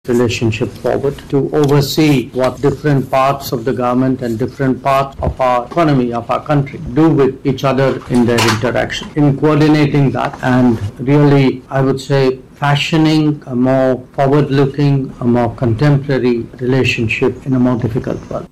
relationship forward to oversee what different parts of the government and different parts of our economy of our country do with each other in their interaction in coordinating that and really i would say fashioning a more forward looking a more contemporary relationship in a more difficult world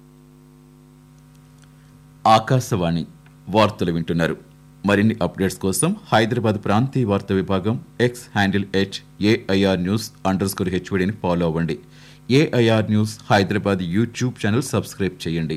Akashvani వార్తలు వింటున్నారు మరిన్ని updates కోసం హైదరాబాద్ ప్రాంతీయ వార్తా విభాగం X handle H AIR news underscore హెచ్వడిని follow అవ్వండి AIR news Hyderabad YouTube channel subscribe చేయండి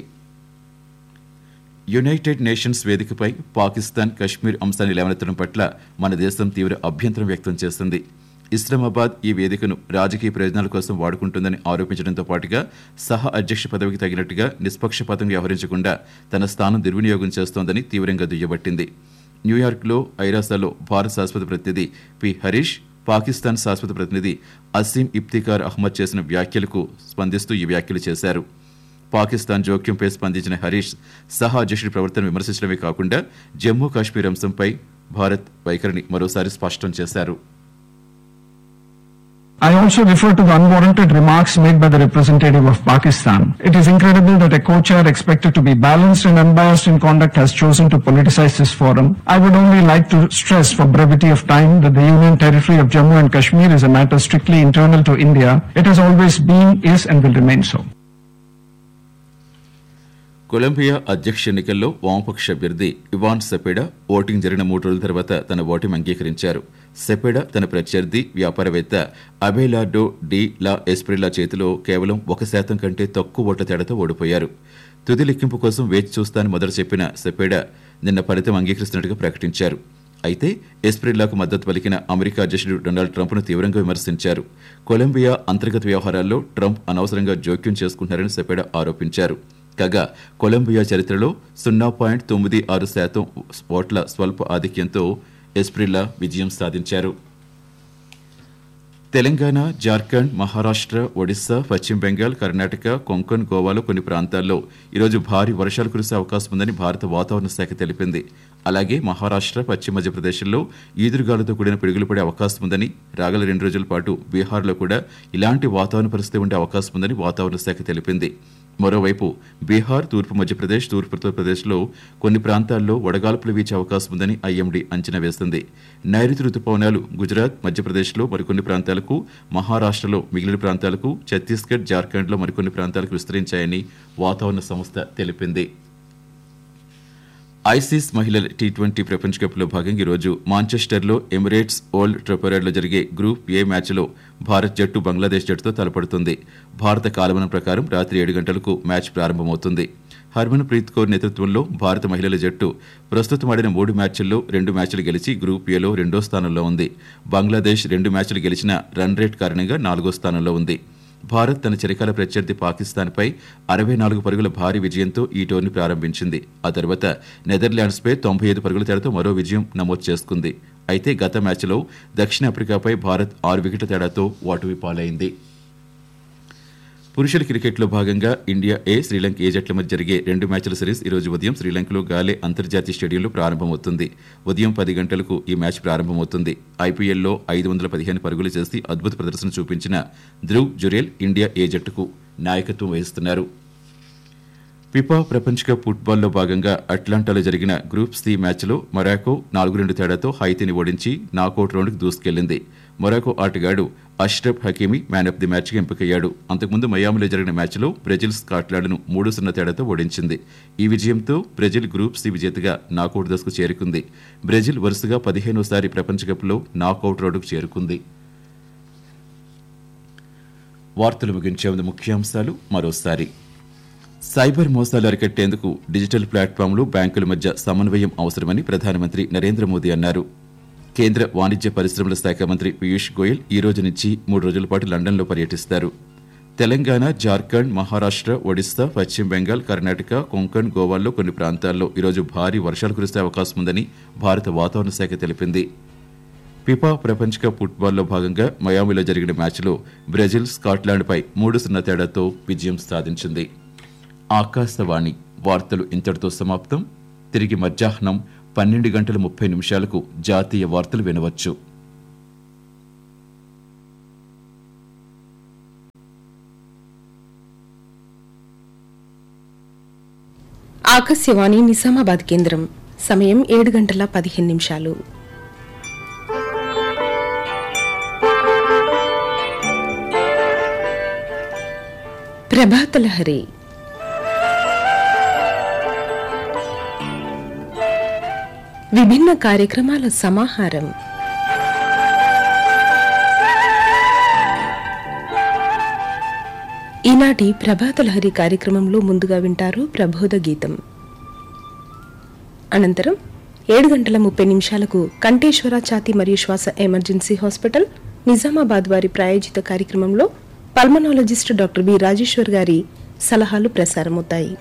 యునైటెడ్ నేషన్స్ వేదికపై పాకిస్తాన్ కశ్మీర్ అంశాన్ని లేవనెత్తడం పట్ల మన దేశం తీవ్ర అభ్యంతరం వ్యక్తం చేసింది ఇస్లామాబాద్ ఈ వేదికను రాజకీయ ప్రయోజనాల కోసం వాడుకుంటుందని ఆరోపించడంతో పాటుగా సహ అధ్యక్ష పదవికి తగినట్టుగా నిష్పక్షపాతంగా వ్యవహరించకుండా తన స్థానం దుర్వినియోగం చేస్తోందని తీవ్రంగా దుయ్యబట్టింది న్యూయార్క్లో ఐరాసాలో భారత శాశ్వత ప్రతినిధి పి హరీష్ పాకిస్తాన్ శాశ్వత ప్రతినిధి అసీం ఇఫ్తికార్ అహ్మద్ చేసిన వ్యాఖ్యలకు స్పందిస్తూ ఈ వ్యాఖ్యలు చేశారు పాకిస్తాన్ జోక్యంపై స్పందించిన హరీష్ సహా అధ్యక్షుడి ప్రవర్తన విమర్శించడమే కాకుండా జమ్మూ కాశ్మీర్ అంశంపై భారత్ వైఖరిని మరోసారి స్పష్టం చేశారు I also refer to the unwarranted remarks made by the representative of Pakistan. It is incredible that a co-chair expected to be balanced and unbiased in conduct has chosen to politicize this forum. I would only like to stress for brevity of time that the Union Territory of Jammu and Kashmir is a matter strictly internal to India. It has always been, is and will remain so. Colombia అధ్యక్ష ఎన్నికల్లో వామపక్ష అభ్యర్థి Ivan సెపెడా voting జరిగిన మూడు రోజుల తర్వాత తన voting అంగీకరించారు సెపెడా తన ప్రత్యర్థి వ్యాపారవేత్త అబేలార్డో డి లా ఎస్ప్రిలా చేతిలో కేవలం ఒక శాతం కంటే తక్కువ ఓట్ల తేడాతో ఓడిపోయారు తుది లెక్కింపు కోసం వేచి చూస్తానని మొదట చెప్పిన సెపెడా నిన్న ఫలితం అంగీకరిస్తున్నట్టుగా ప్రకటించారు అయితే ఎస్ప్రిల్లాకు మద్దతు పలికిన అమెరికా అధ్యక్షుడు డొనాల్డ్ ట్రంప్ను తీవ్రంగా విమర్శించారు కొలంబియా అంతర్గత వ్యవహారాల్లో ట్రంప్ అనవసరంగా జోక్యం చేసుకుంటున్నారని సెపెడా ఆరోపించారు కాగా కొలంబియా చరిత్రలో సున్నా పాయింట్ తొమ్మిది ఆరు శాతం ఓట్ల స్వల్ప ఆధిక్యంతో ఎస్ప్రిల్లా విజయం సాధించారు తెలంగాణ జార్ఖండ్ మహారాష్ట్ర ఒడిశా పశ్చిమ బెంగాల్ కర్ణాటక కొంకణ్ గోవాలో కొన్ని ప్రాంతాల్లో ఈరోజు భారీ వర్షాలు కురిసే అవకాశం ఉందని భారత వాతావరణ శాఖ తెలిపింది అలాగే మహారాష్ట్ర పశ్చిమ మధ్యప్రదేశ్లో ఈదురుగాలుతో కూడిన పిడుగులు పడే అవకాశం ఉందని రాగల రెండు రోజుల పాటు బీహార్లో కూడా ఇలాంటి వాతావరణ పరిస్థితి ఉండే అవకాశం ఉందని వాతావరణ శాఖ తెలిపింది మరోవైపు బీహార్ తూర్పు మధ్యప్రదేశ్ తూర్పు ఉత్తరప్రదేశ్లో కొన్ని ప్రాంతాల్లో వడగాల్పులు వీచే అవకాశం ఉందని ఐఎండీ అంచనా వేసింది నైరుతి రుతుపవనాలు గుజరాత్ మధ్యప్రదేశ్లో మరికొన్ని ప్రాంతాలకు మహారాష్ట్రలో మిగిలిన ప్రాంతాలకు ఛత్తీస్గఢ్ జార్ఖండ్లో మరికొన్ని ప్రాంతాలకు విస్తరించాయని వాతావరణ సంస్థ తెలిపింది ఐసీస్ మహిళల టీ ట్వంటీ ప్రపంచ కప్లో భాగంగా ఈరోజు మాంచెస్టర్లో ఎమిరేట్స్ ఓల్డ్ ట్రపరేడ్లో జరిగే గ్రూప్ ఏ మ్యాచ్లో భారత్ జట్టు బంగ్లాదేశ్ జట్టుతో తలపడుతుంది భారత కాలమానం ప్రకారం రాత్రి ఏడు గంటలకు మ్యాచ్ ప్రారంభమవుతుంది హర్మన్ ప్రీత్ కౌర్ నేతృత్వంలో భారత మహిళల జట్టు ప్రస్తుతం ఆడిన మూడు మ్యాచ్ల్లో రెండు మ్యాచ్లు గెలిచి గ్రూప్ ఏలో రెండో స్థానంలో ఉంది బంగ్లాదేశ్ రెండు మ్యాచ్లు గెలిచిన రన్ రేట్ కారణంగా నాలుగో స్థానంలో ఉంది భారత్ తన చిరకాల ప్రత్యర్థి పాకిస్తాన్పై అరవై నాలుగు పరుగుల భారీ విజయంతో ఈ టోర్నీ ప్రారంభించింది ఆ తర్వాత నెదర్లాండ్స్పై తొంభై ఐదు పరుగుల తేడాతో మరో విజయం నమోదు చేసుకుంది అయితే గత మ్యాచ్లో దక్షిణాఫ్రికాపై భారత్ ఆరు వికెట్ల తేడాతో ఓటమి పాలైంది పురుషుల క్రికెట్లో భాగంగా ఇండియా ఏ శ్రీలంక ఏ జట్ల మధ్య జరిగే రెండు మ్యాచ్ల సిరీస్ ఈరోజు ఉదయం శ్రీలంకలో గాలే అంతర్జాతీయ స్టేడియంలో ప్రారంభమవుతుంది ఉదయం పది గంటలకు ఈ మ్యాచ్ ప్రారంభమవుతుంది ఐపీఎల్లో ఐదు వందల పదిహేను పరుగులు చేసి అద్భుత ప్రదర్శన చూపించిన ధ్రువ్ జురేల్ ఇండియా ఏ జట్టుకు నాయకత్వం వహిస్తున్నారు ఫిఫా ప్రపంచ కప్ ఫుట్బాల్లో భాగంగా అట్లాంటాలో జరిగిన గ్రూప్ సి మ్యాచ్లో మొరాకో నాలుగు రెండు తేడాతో హైతీని ఓడించి నాకౌట్ రౌండ్కి దూసుకెళ్లింది మొరాకో ఆటగాడు Achraf Hakimi man of the మ్యాచ్కి ఎంపికయ్యాడు అంతకుముందు మయామిలో జరిగిన మ్యాచ్లో బ్రెజిల్ స్కాట్లాండ్ను మూడు సున్నా తేడాతో ఓడించింది ఈ విజయంతో బ్రెజిల్ గ్రూప్ సి విజేతగా నాకౌట్ దశకు చేరుకుంది బ్రెజిల్ వరుసగా పదిహేనోసారి ప్రపంచ కప్లో నాకౌట్ రౌండ్కు చేరుకుంది వార్తలు ముగించే ముందు ముఖ్యాంశాలు మరోసారి సైబర్ మోసాలు అరికట్టేందుకు డిజిటల్ ప్లాట్ఫామ్లు బ్యాంకుల మధ్య సమన్వయం అవసరమని ప్రధానమంత్రి నరేంద్ర మోదీ అన్నారు కేంద్ర వాణిజ్య పరిశ్రమల శాఖ మంత్రి పీయూష్ గోయల్ ఈ రోజు నుంచి మూడు రోజుల పాటు లండన్లో పర్యటిస్తారు తెలంగాణ జార్ఖండ్ మహారాష్ట్ర ఒడిశా పశ్చిమ బెంగాల్ కర్ణాటక కొంకణ్ గోవాల్లో కొన్ని ప్రాంతాల్లో ఈరోజు భారీ వర్షాలు కురిసే అవకాశం ఉందని భారత వాతావరణ శాఖ తెలిపింది ఫిఫా ప్రపంచ కప్ ఫుట్బాల్లో భాగంగా మయామిలో జరిగిన మ్యాచ్లో బ్రెజిల్ స్కాట్లాండ్పై మూడు సున్నా తేడాతో విజయం సాధించింది ఆకాశవాణి వార్తలు ఇంతటితో సమాప్తం తిరిగి మధ్యాహ్నం పన్నెండు గంటల ముప్పై నిమిషాలకు జాతీయ వార్తలు వినవచ్చు ఆకాశవాణి నిజామాబాద్ కేంద్రం సమయం ఏడు గంటల పదిహేను నిమిషాలు ప్రభాతలహరి విభిన్న కార్యక్రమాల సమాహారం ఈనాటి ప్రభాతలహరి కార్యక్రమంలో ముందుగా వింటారు ప్రబోధ గీతం అనంతరం ఏడు గంటల ముప్పై నిమిషాలకు కంఠేశ్వర ఛాతి మరియు శ్వాస ఎమర్జెన్సీ హాస్పిటల్ నిజామాబాద్ వారి ప్రాయోజిత కార్యక్రమంలో పల్మనాలజిస్ట్ డాక్టర్ బి రాజేశ్వర్ గారి సలహాలు ప్రసారమవుతాయి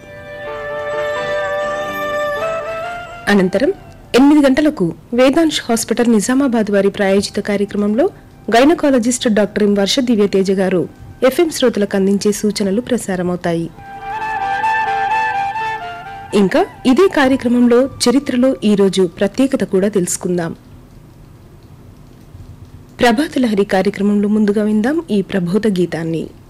అనంతరం ఎనిమిది గంటలకు వేదాంశ్ హాస్పిటల్ నిజామాబాద్ వారి ప్రాయోజిత కార్యక్రమంలో gynaecologist doctor M Varsha Divyateja గారు ఎఫ్ఎం శ్రోతలకు అందించే సూచనలు ప్రసారమవుతాయి ఇంకా ఇదే కార్యక్రమంలో చరిత్రలో ఈ రోజు ప్రత్యేకత కూడా తెలుసుకుందాం ప్రభాత లహరి కార్యక్రమంలో ముందుగా విందాం ఈ ప్రబోధ గీతాన్ని